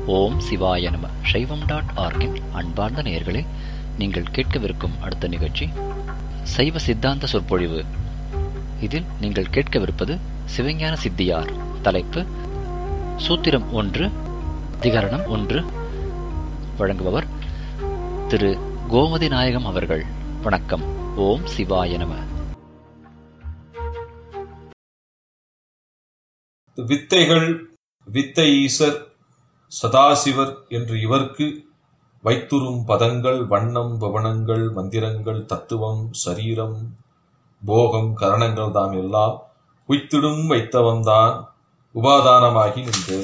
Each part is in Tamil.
ஓம் சிவாய நம சைவம் டாட் ஆர்கின் அன்பார்ந்த நேயர்களே நீங்கள் கேட்கவிருக்கும் அடுத்த நிகழ்ச்சி சைவ சித்தாந்த சொற்பொழிவு இதில் நீங்கள் கேட்கவிருப்பது சிவஞான சித்தியார் தலைப்பு சூத்திரம் ஒன்று திகரணம் ஒன்று வழங்குபவர் திரு கோமதி நாயகம் அவர்கள் வணக்கம் ஓம் சிவாய நம வித்தைகள் வித்தை ஈசர் சதாசிவர் என்று இவர்க்கு வைத்துறும் பதங்கள் வண்ணம் பவனங்கள் மந்திரங்கள் தத்துவம் சரீரம் போகம் கரணங்கள் தாம் எல்லாம் உய்த்திடும் வைத்தவன்தான் உபாதானமாகி நின்றே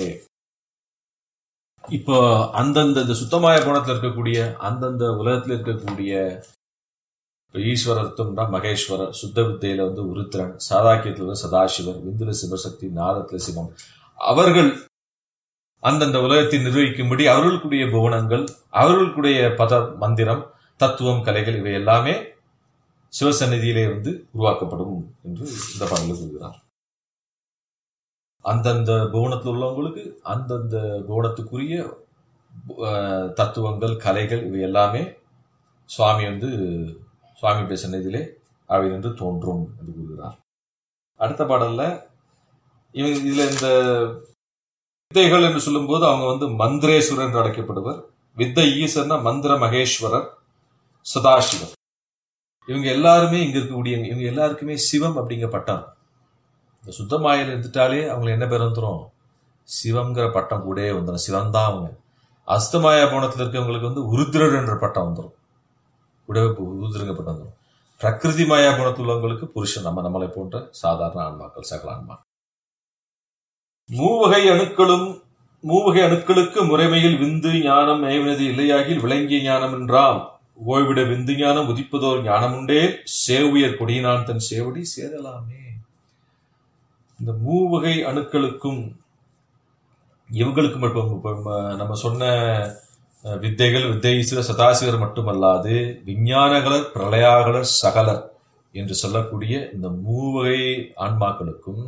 இப்போ அந்தந்த இந்த சுத்தமாய குணத்தில் இருக்கக்கூடிய அந்தந்த உலகத்தில் இருக்கக்கூடிய இப்போ ஈஸ்வரத்துவம்னா மகேஸ்வரர் சுத்த வித்தையில வந்து உருத்திரன் சாதாக்கியத்தில் வந்து சதாசிவர் விந்துல சிவசக்தி நாதத்துல சிவம் அவர்கள் அந்தந்த உலகத்தை நிர்வகிக்கும்படி அவர்களுக்குடைய புவனங்கள் அவர்களுக்குடைய பத மந்திரம் தத்துவம் கலைகள் இவை எல்லாமே சிவசந்நிதியிலே வந்து உருவாக்கப்படும் என்று இந்த பாடலில் சொல்கிறார் அந்தந்த புவனத்தில் உள்ளவங்களுக்கு அந்தந்த புவனத்துக்குரிய அஹ், தத்துவங்கள் கலைகள் இவை எல்லாமே சுவாமி வந்து சுவாமியுடைய சன்னதியிலே அவை நின்று தோன்றும் என்று கூறுகிறார் அடுத்த பாடல்ல இவங்க இதுல இந்த வித்தைகள் என்று சொல்லும்போது அவங்க வந்து மந்திரேஸ்வரர் என்று அழைக்கப்படுவர் வித்தை ஈசர்னா மந்திர மகேஸ்வரர் சதாசிவர் இவங்க எல்லாருமே இங்க இருக்கக்கூடிய இவங்க எல்லாருக்குமே சிவம் அப்படிங்கிற பட்டம் இந்த சுத்தமாயில் இருந்துட்டாலே அவங்களுக்கு என்ன பேர் வந்துடும் சிவம்ங்கிற பட்டம் கூடயே வந்துடும் சிவம் தான் அவங்க அஸ்தமாய போனத்தில் இருக்கவங்களுக்கு வந்து உருத்திரர் என்ற பட்டம் வந்துடும் கூடவே உருத்திரங்க பட்டம் வந்துடும் பிரகிருதி மாயா குணத்தில் உள்ளவங்களுக்கு புருஷன் நம்ம நம்மளை போன்ற சாதாரண ஆன்மாக்கள் சகல ஆன்மாக்கள் மூவகை அணுக்களும் மூவகை அணுக்களுக்கு முறைமையில் விந்து ஞானம் மேவினது இல்லையாகில் விளங்கிய ஞானம் என்றாம் ஓய்விட விந்து ஞானம் உதிப்பதோர் ஞானமுண்டே சேவுயர் கொடியினான் தன் சேவடி சேரலாமே இந்த மூவகை அணுக்களுக்கும் இவங்களுக்கு மட்டும் இப்ப நம்ம- நம்ம சொன்ன அஹ், வித்தைகள் வித்தைஸ்வர சதாசிவர் மட்டுமல்லாது விஞ்ஞானகலர் பிரளயாகலர் சகலர் என்று சொல்லக்கூடிய இந்த மூவகை ஆன்மாக்களுக்கும்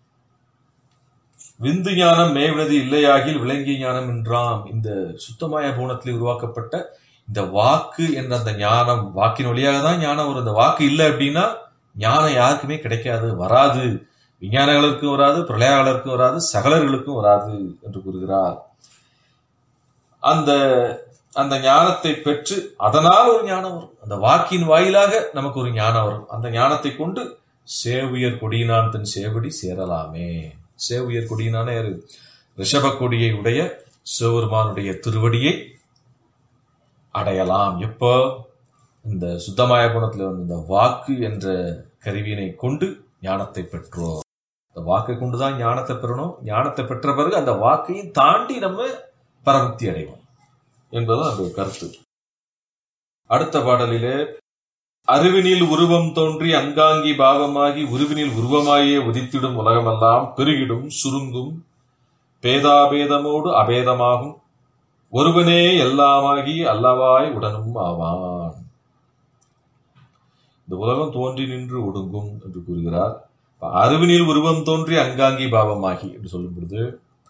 விந்து ஞானம் மேவினது இல்லையாகில் விளங்கிய ஞானம் என்றாம் இந்த சுத்தமாய பூணத்தில் உருவாக்கப்பட்ட இந்த வாக்கு என்ற அந்த ஞானம் வாக்கின் வழியாக தான் ஞானம் வரும் இந்த வாக்கு இல்லை அப்படின்னா ஞானம் யாருக்குமே கிடைக்காது வராது விஞ்ஞானங்களுக்கும் வராது பிரளயாளருக்கும் வராது சகலர்களுக்கும் வராது என்று கூறுகிறார் அந்த அந்த ஞானத்தை பெற்று அதனால் ஒரு ஞானம் வரும் அந்த வாக்கின் வாயிலாக நமக்கு ஒரு ஞானம் வரும் அந்த ஞானத்தை கொண்டு சேவியர் கொடியினான் தன் சேவடி சேரலாமே சேவியர் கொடியினான யாரு ரிஷப கொடியை உடைய சிவபெருமானுடைய திருவடியை அடையலாம் எப்போ இந்த சுத்தமாய குணத்துல வந்து இந்த வாக்கு என்ற கருவியினை கொண்டு ஞானத்தை பெற்றோம் இந்த வாக்கை கொண்டுதான் ஞானத்தை பெறணும் ஞானத்தை பெற்ற பிறகு அந்த வாக்கையும் தாண்டி நம்ம பரமுக்தி அடைவோம் என்பதுதான் அந்த கருத்து அடுத்த பாடலிலே அறிவினில் உருவம் தோன்றி அங்காங்கி பாவமாகி உருவினில் உருவமாயே உதித்திடும் உலகமெல்லாம் பெருகிடும் சுருங்கும் பேதாபேதமோடு அபேதமாகும் ஒருவனே எல்லாமாகி அல்லவாய் உடனும் ஆவான் இந்த உலகம் தோன்றி நின்று ஒடுங்கும் என்று கூறுகிறார் இப்ப அறிவினில் உருவம் தோன்றி அங்காங்கி பாவமாகி என்று சொல்லும் பொழுது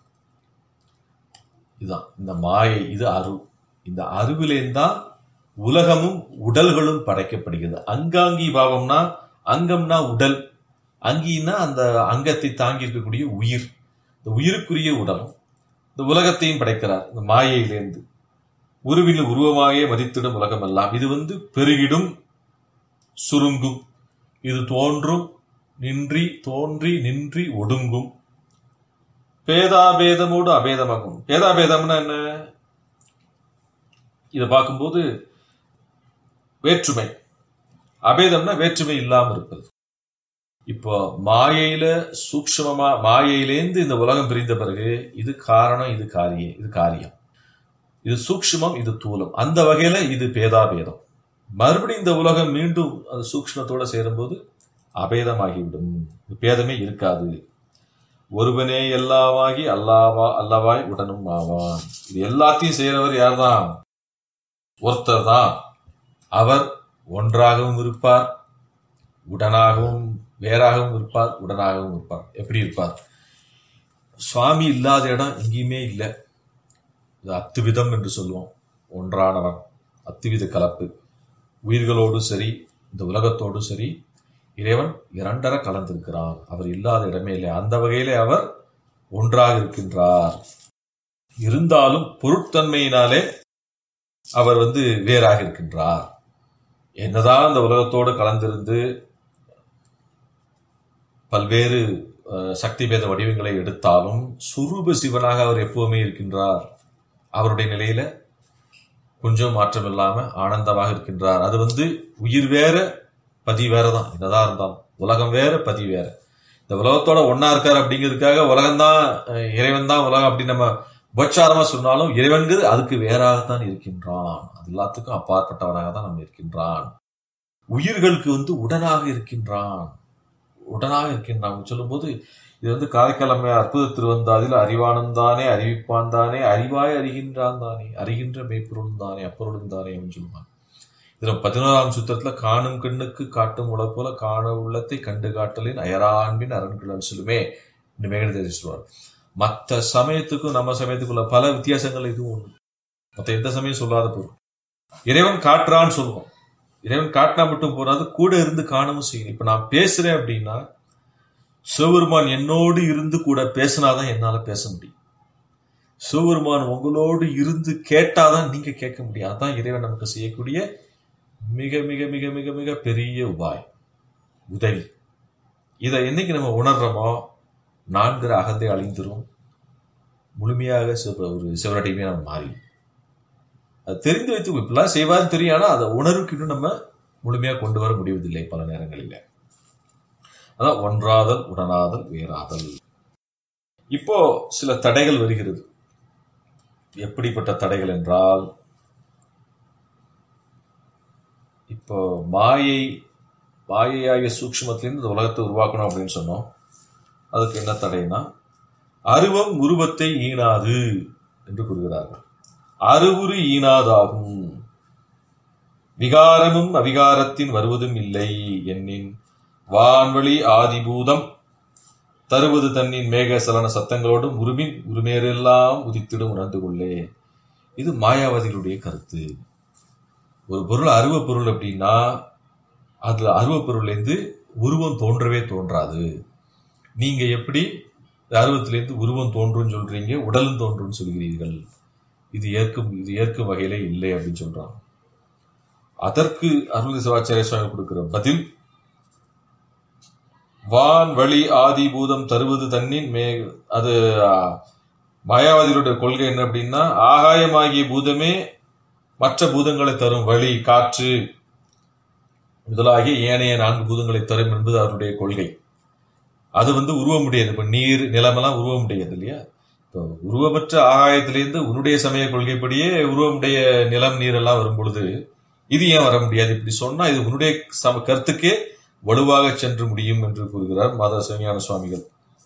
இதுதான் இந்த மாயை இது அரு இந்த அருவிலேந்தான் உலகமும் உடல்களும் படைக்கப்படுகிறது அங்காங்கி பாவம்னா அங்கம்னா உடல் அங்கின்னா அந்த அங்கத்தை தாங்கி இருக்கக்கூடிய உயிர் இந்த உயிருக்குரிய உடலும் இந்த உலகத்தையும் படைக்கிறார் இந்த மாயையிலேந்து உருவின் உருவமாயே மதித்திடும் உலகம் எல்லாம் இது வந்து பெருகிடும் சுருங்கும் இது தோன்றும் நின்றி தோன்றி நின்றி ஒடுங்கும் பேதாபேதமோடு அபேதமாகும் பேதாபேதம்னா என்ன இதை பார்க்கும்போது வேற்றுமை அபேதம்னா வேற்றுமை இல்லாம இருப்பது இப்போ மாயையில சூக்ஷ்மமா மாயையிலேந்து இந்த உலகம் பிரிந்த பிறகு இது காரணம் இது காரியம் இது காரியம் இது சூக்ஷ்மம் இது தூலம் அந்த வகையில இது பேதாபேதம் மறுபடியும் இந்த உலகம் மீண்டும் அது சூக்ஷ்மத்தோட சேரும்போது அபேதமாகிவிடும் இது பேதமே இருக்காது ஒருவனே எல்லாமாகி அல்லாவா அல்லவாய் உடனும் ஆவான் இது எல்லாத்தையும் செய்யறவர் யார்தான் ஒருத்தர் தான் அவர் ஒன்றாகவும் இருப்பார் உடனாகவும் வேறாகவும் இருப்பார் உடனாகவும் இருப்பார் எப்படி இருப்பார் சுவாமி இல்லாத இடம் எங்கேயுமே இல்லை இது அத்துவிதம் என்று சொல்லுவோம் ஒன்றானவன் அத்துவித கலப்பு உயிர்களோடும் சரி இந்த உலகத்தோடும் சரி இறைவன் இரண்டர கலந்திருக்கிறார் அவர் இல்லாத இடமே இல்லை அந்த வகையிலே அவர் ஒன்றாக இருக்கின்றார் இருந்தாலும் பொருட்தன்மையினாலே அவர் வந்து வேறாக இருக்கின்றார் என்னதான் அந்த உலகத்தோடு கலந்திருந்து பல்வேறு அஹ், சக்தி பேத வடிவங்களை எடுத்தாலும் சுரூப சிவனாக அவர் எப்பவுமே இருக்கின்றார் அவருடைய நிலையில கொஞ்சம் மாற்றம் இல்லாம ஆனந்தமாக இருக்கின்றார் அது வந்து உயிர் வேற பதி வேற தான் என்னதான் இருந்தாலும் உலகம் வேற பதி வேற இந்த உலகத்தோட ஒன்னா இருக்கார் அப்படிங்கிறதுக்காக உலகம்தான் அஹ், இறைவன் தான் உலகம் அப்படின்னு நம்ம உபச்சாரமா சொன்னாலும் இறைவன்கிறது அதுக்கு வேறாகத்தான் இருக்கின்றான் அது எல்லாத்துக்கும் அப்பாற்பட்டவனாக தான் நம்ம இருக்கின்றான் உயிர்களுக்கு வந்து உடனாக இருக்கின்றான் உடனாக இருக்கின்றான் சொல்லும்போது இது வந்து காரைக்காலமே அற்புத திருவந்தாதில் அறிவானன் தானே அறிவிப்பான் தானே அறிவாய் அறிகின்றான் தானே அறிகின்ற மெய்ப்பொருள் தானே அப்பொருளும் தானே அப்படின்னு சொல்லுவாங்க இதுல பதினோராம் சுத்தத்துல காணும் கண்ணுக்கு காட்டும் உல போல காண உள்ளத்தை கண்டு காட்டலின் அயரான்பின் அரண்கள் சொல்லுமே இந்த மேகதேசி சொல்வார் மற்ற சமயத்துக்கும் நம்ம சமயத்துக்குள்ள பல வித்தியாசங்கள் இதுவும் உண்டு மற்ற எந்த சமயம் சொல்லாத பொருள் இறைவன் காட்டுறான்னு சொல்லுவோம் இறைவன் காட்டினா மட்டும் போறாது கூட இருந்து காணவும் செய்யணும் இப்ப நான் பேசுறேன் அப்படின்னா சிவபெருமான் என்னோடு இருந்து கூட பேசினாதான் என்னால பேச முடியும் சிவபெருமான் உங்களோடு இருந்து கேட்டாதான் நீங்க கேட்க முடியும் அதான் இறைவன் நமக்கு செய்யக்கூடிய மிக மிக மிக மிக மிக பெரிய உபாயம் உதவி இதை என்னைக்கு நம்ம உணர்றோமோ நான்கிற அகந்தை அழிந்துரும் முழுமையாக சிவ ஒரு சிவனடிமையை நம்ம மாறி அது தெரிந்து வைத்து இப்படிலாம் செய்வார்னு தெரியும் ஆனா அதை உணர்வுக்கு இன்னும் நம்ம முழுமையாக கொண்டு வர முடிவதில்லை பல நேரங்களில் அதான் ஒன்றாதல் உடனாதல் வேறாதல் இப்போ சில தடைகள் வருகிறது எப்படிப்பட்ட தடைகள் என்றால் இப்போ மாயை மாயையாகிய சூக்ஷ்மத்திலிருந்து இந்த உலகத்தை உருவாக்கணும் அப்படின்னு சொன்னோம் அதுக்கு என்ன தடைனா அருவம் உருவத்தை ஈனாது என்று கூறுகிறார்கள் அருவுரு ஈனாதாகும் விகாரமும் அவிகாரத்தின் வருவதும் இல்லை என்னின் வான்வழி ஆதிபூதம் தருவது தன்னின் மேக சலன சத்தங்களோடும் உருவின் உருமேரெல்லாம் உதித்திடும் உணர்ந்து கொள்ளே இது மாயாவதிகளுடைய கருத்து ஒரு பொருள் அருவ பொருள் அப்படின்னா அதுல அருவ பொருள்லேருந்து உருவம் தோன்றவே தோன்றாது நீங்க எப்படி அருவத்திலேருந்து உருவம் தோன்றும்னு சொல்றீங்க உடலும் தோன்றும்னு சொல்கிறீர்கள் இது ஏற்கும் இது ஏற்கும் வகையிலே இல்லை அப்படின்னு சொல்றாங்க அதற்கு அருள் சிவாச்சாரிய சுவாமி கொடுக்கிற பதில் வான் வழி ஆதி பூதம் தருவது தன்னின் மே அது ஆ, மாயாவாதிகளுடைய கொள்கை என்ன அப்படின்னா ஆகாயமாகிய பூதமே மற்ற பூதங்களை தரும் வழி காற்று முதலாகிய ஏனைய நான்கு பூதங்களை தரும் என்பது அவருடைய கொள்கை அது வந்து உருவ முடியாது இப்ப நீர் நிலமெல்லாம் உருவ முடியாது இல்லையா இப்போ உருவமற்ற ஆகாயத்திலிருந்து உன்னுடைய சமய கொள்கைப்படியே உருவமுடைய நிலம் நீர் எல்லாம் வரும் பொழுது இது ஏன் வர முடியாது இப்படி சொன்னா இது உன்னுடைய சம கருத்துக்கே வலுவாக சென்று முடியும் என்று கூறுகிறார் மாதா சிவஞான சுவாமிகள்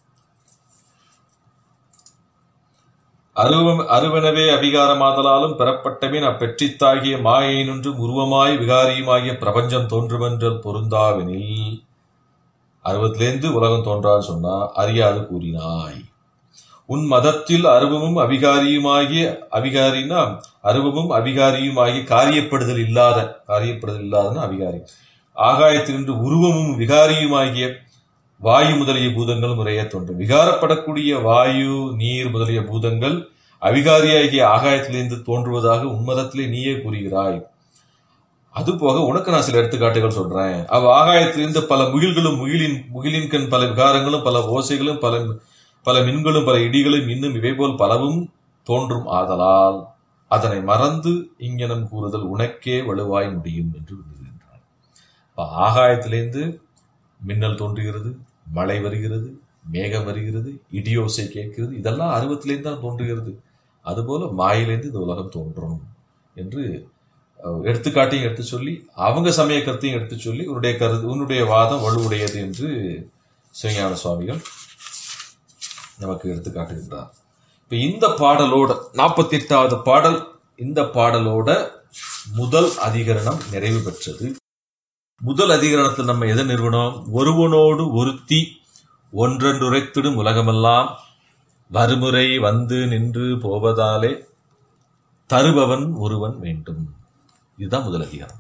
அருவம் அருவனவே அவிகாரமாதலாலும் பெறப்பட்டபின் அப்பெற்றித்தாகிய மாயையினொன்றும் உருவமாய் விகாரியுமாகிய பிரபஞ்சம் தோன்றுமென்றல் பொருந்தாவெனில் அருவத்திலேருந்து உலகம் தோன்றான்னு சொன்னா அறியாது கூறினாய் உன் மதத்தில் அருவமும் அவிகாரியுமாகிய அவிகாரினா அருவமும் அவிகாரியுமாகிய காரியப்படுதல் இல்லாத காரியப்படுதல் இல்லாதன்னா அவிகாரி ஆகாயத்தினின்று உருவமும் விகாரியுமாகிய வாயு முதலிய பூதங்கள் முறையே தோன்றும் விகாரப்படக்கூடிய வாயு நீர் முதலிய பூதங்கள் அவிகாரியாகிய ஆகாயத்திலிருந்து தோன்றுவதாக உன்மதத்திலே நீயே கூறுகிறாய் அது போக உனக்கு நான் சில எடுத்துக்காட்டுகள் சொல்றேன் அவ ஆகாயத்திலிருந்து பல முகில்களும் முகிலின் முகிலின் கண் பல விகாரங்களும் பல ஓசைகளும் பல பல மின்களும் பல இடிகளும் இன்னும் இவை போல் பலவும் தோன்றும் ஆதலால் அதனை மறந்து இங்கனம் கூறுதல் உனக்கே வலுவாய் முடியும் என்று விடுகின்றார் இப்ப ஆகாயத்திலிருந்து மின்னல் தோன்றுகிறது மழை வருகிறது மேகம் வருகிறது இடியோசை கேட்கிறது இதெல்லாம் அருவத்திலேருந்து தான் தோன்றுகிறது அதுபோல மாயிலேருந்து இந்த உலகம் தோன்றும் என்று அஹ், எடுத்துக்காட்டையும் எடுத்து சொல்லி அவங்க சமய கருத்தையும் எடுத்து சொல்லி உன்னுடைய கருத்து உன்னுடைய வாதம் வலுவுடையது என்று சிவஞான சுவாமிகள் நமக்கு எடுத்து காட்டுகின்றார் இப்ப இந்த பாடலோட நாற்பத்தி எட்டாவது பாடல் இந்த பாடலோட முதல் அதிகரணம் நிறைவு பெற்றது முதல் அதிகரணத்தில் நம்ம எதை நிறுவனம் ஒருவனோடு ஒருத்தி ஒன்றென்றுரைத்திடும் உலகமெல்லாம் வறுமுறை வந்து நின்று போவதாலே தருபவன் ஒருவன் வேண்டும் இதுதான் முதல் அதிகாரம்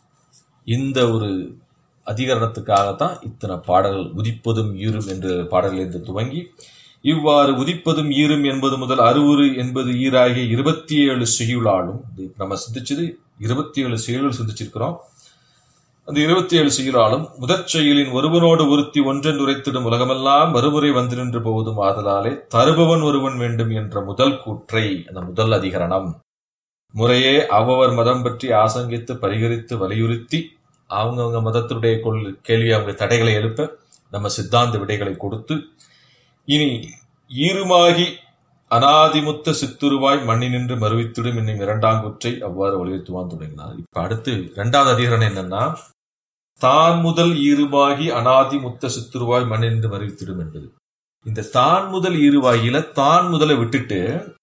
இந்த ஒரு அதிகரணத்துக்காகத்தான் இத்தனை பாடல்கள் உதிப்பதும் ஈரும் என்ற பாடலிலிருந்து துவங்கி இவ்வாறு உதிப்பதும் ஈரும் என்பது முதல் அறுவுரு என்பது ஈராகிய இருபத்தி ஏழு செய்யுளாலும் இது நம்ம சிந்திச்சது இருபத்தி ஏழு செயல்கள் சிந்திச்சிருக்கிறோம் அந்த இருபத்தி ஏழு செயலாலும் முதற் செயலின் ஒருவனோடு ஒருத்தி ஒன்றென்று உரைத்திடும் உலகமெல்லாம் மறுமுறை வந்து நின்று போவதும் ஆதலாலே தருபவன் ஒருவன் வேண்டும் என்ற முதல் கூற்றை அந்த முதல் அதிகரணம் முறையே அவவர் மதம் பற்றி ஆசங்கித்து பரிகரித்து வலியுறுத்தி அவங்கவங்க மதத்தினுடைய கொள் கேள்வி அவங்க தடைகளை எழுப்ப நம்ம சித்தாந்த விடைகளை கொடுத்து இனி ஈருமாகி அனாதிமுத்த சித்துருவாய் மண்ணினின்று மறுவித்திடும் என்னும் இரண்டாம் குற்றை அவ்வாறு வலியுறுத்துவான் தொடங்கினார் இப்ப அடுத்து இரண்டாவது அதிகரணம் என்னன்னா தான் முதல் ஈருமாகி அனாதி முத்த சித்துருவாய் மண்ணினின்று மறுவித்திடும் என்பது இந்த தான் முதல் ஈருவாயில தான் முதல விட்டுட்டு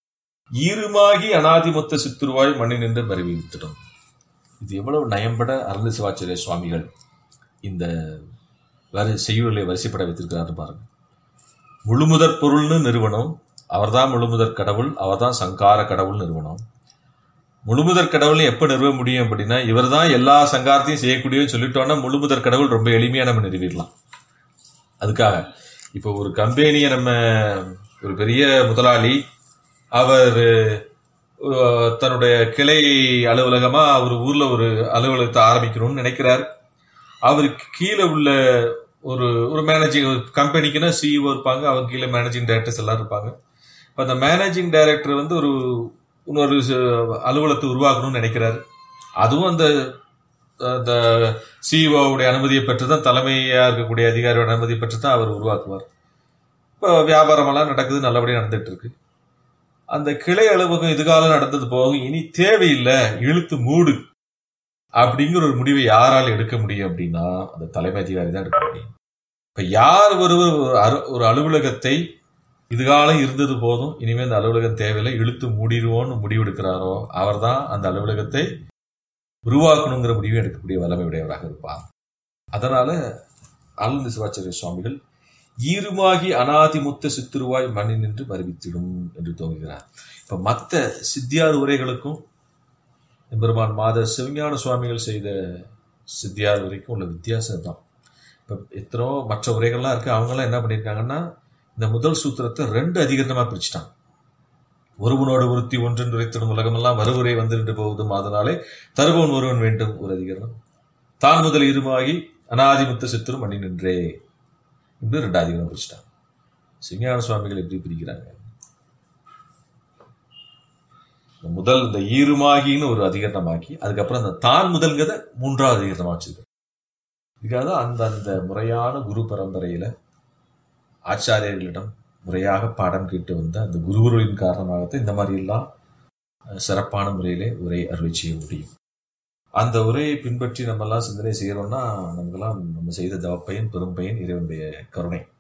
ஈருமாகி அனாதி முத்த சித்துருவாய் மண்ணினின்று மறுவித்திடும் இது எவ்வளவு நயம்பட அருள் சிவாச்சாரிய சுவாமிகள் இந்த வரி செய்யுளை வரிசைப்பட வைத்திருக்கிறாரு பாருங்க முழுமுதற் பொருள்னு நிறுவனம் அவர்தான் முழுமுதற் கடவுள் அவர்தான் சங்கார கடவுள் நிறுவனம் முழுமுதற் கடவுள் எப்ப நிறுவ முடியும் அப்படின்னா இவர் தான் எல்லா சங்காரத்தையும் செய்யக்கூடியன்னு சொல்லிட்டோம்னா முழுமுதற் கடவுள் ரொம்ப எளிமையா நம்ம நிறுவிடலாம் அதுக்காக இப்போ ஒரு கம்பெனியை நம்ம ஒரு பெரிய முதலாளி அவர் அஹ், தன்னுடைய கிளை அலுவலகமா ஒரு ஊர்ல ஒரு அலுவலகத்தை ஆரம்பிக்கணும்னு நினைக்கிறார் அவருக்கு கீழே உள்ள ஒரு ஒரு மேனேஜிங் கம்பெனிக்குன்னா சிஇஓ இருப்பாங்க அவங்க கீழே மேனேஜிங் டைரக்டர்ஸ் எல்லாம் இருப்பாங்க இப்போ அந்த மேனேஜிங் டைரக்டர் வந்து ஒரு இன்னொரு ச- அலுவலகத்தை உருவாக்கணும்னு நினைக்கிறாரு அதுவும் அந்த அந்த சிஇஓவுடைய அனுமதியை பெற்று தான் தலைமையா இருக்கக்கூடிய அதிகாரியோட அனுமதியை பெற்று தான் அவர் உருவாக்குவார் இப்போ வியாபாரமெல்லாம் நடக்குது நல்லபடியாக நடந்துட்டு இருக்கு அந்த கிளை அலுவலகம் இதுகாலம் நடந்தது போகும் இனி தேவையில்லை இழுத்து மூடு அப்படிங்கிற ஒரு முடிவை யாரால் எடுக்க முடியும் அப்படின்னா அந்த தலைமை அதிகாரி தான் எடுக்க முடியும் இப்ப யார் ஒருவர் ஒரு அரு- ஒரு அலுவலகத்தை இதுகாலம் இருந்தது போதும் இனிமே அந்த அலுவலகம் தேவையில்லை இழுத்து மூடிடுவோம்னு முடிவெடுக்கிறாரோ அவர்தான் அந்த அலுவலகத்தை உருவாக்கணுங்கிற முடிவை எடுக்கக்கூடிய வல்லமை உடையவராக இருப்பார் அதனால ஆனந்த சிவாச்சாரிய சுவாமிகள் ஈருமாகி அனாதி முத்த சித்துருவாய் மண்ணில் நின்று மறுவித்திடும் என்று துவங்குகிறார் இப்ப மத்த சித்தியார் உரைகளுக்கும் எம்பெருமான் மாத சிவஞான சுவாமிகள் செய்த சித்தியார் உரைக்கும் உள்ள வித்தியாசம் தான் இப்போ எத்தனோ மற்ற உரைகள்லாம் இருக்கு அவங்கெல்லாம் என்ன பண்ணியிருக்காங்கன்னா இந்த முதல் சூத்திரத்தை ரெண்டு அதிகரணமா பிரிச்சுட்டாங்க ஒருவனோடு ஒருத்தி ஒன்றென்று உரைத்திடும் உலகமெல்லாம் வருவுரை வந்து நின்று போவதும் அதனாலே தருபவன் ஒருவன் வேண்டும் ஒரு அதிகரணம் தான் முதல் இருமாகி அனாதிமுத்த சித்திரம் மணி நின்றே இப்படி ரெண்டு அதிகரணம் பிரிச்சுட்டாங்க சிவஞான சுவாமிகள் எப்படி பிரிக்கிறாங்க இந்த முதல் இந்த ஈருமாகின்னு ஒரு அதிகரணமாக்கி அதுக்கப்புறம் அந்த தான் முதல்கிறத மூன்றாவது அதிகரணமா வச்சிருக்க இதுக்காக தான் அந்த அந்த முறையான குரு பரம்பரையில ஆச்சாரியர்களிடம் முறையாக பாடம் கேட்டு வந்த அந்த குருவர்களின் காரணமாகத்தான் இந்த மாதிரி எல்லாம் அஹ், சிறப்பான முறையிலே உரை அருளை செய்ய முடியும் அந்த உரையை பின்பற்றி நம்ம எல்லாம் சிந்தனை செய்யறோம்னா நமக்கெல்லாம் நம்ம செய்த தவப்பயன் பெரும் பயன் இறைவனுடைய கருணை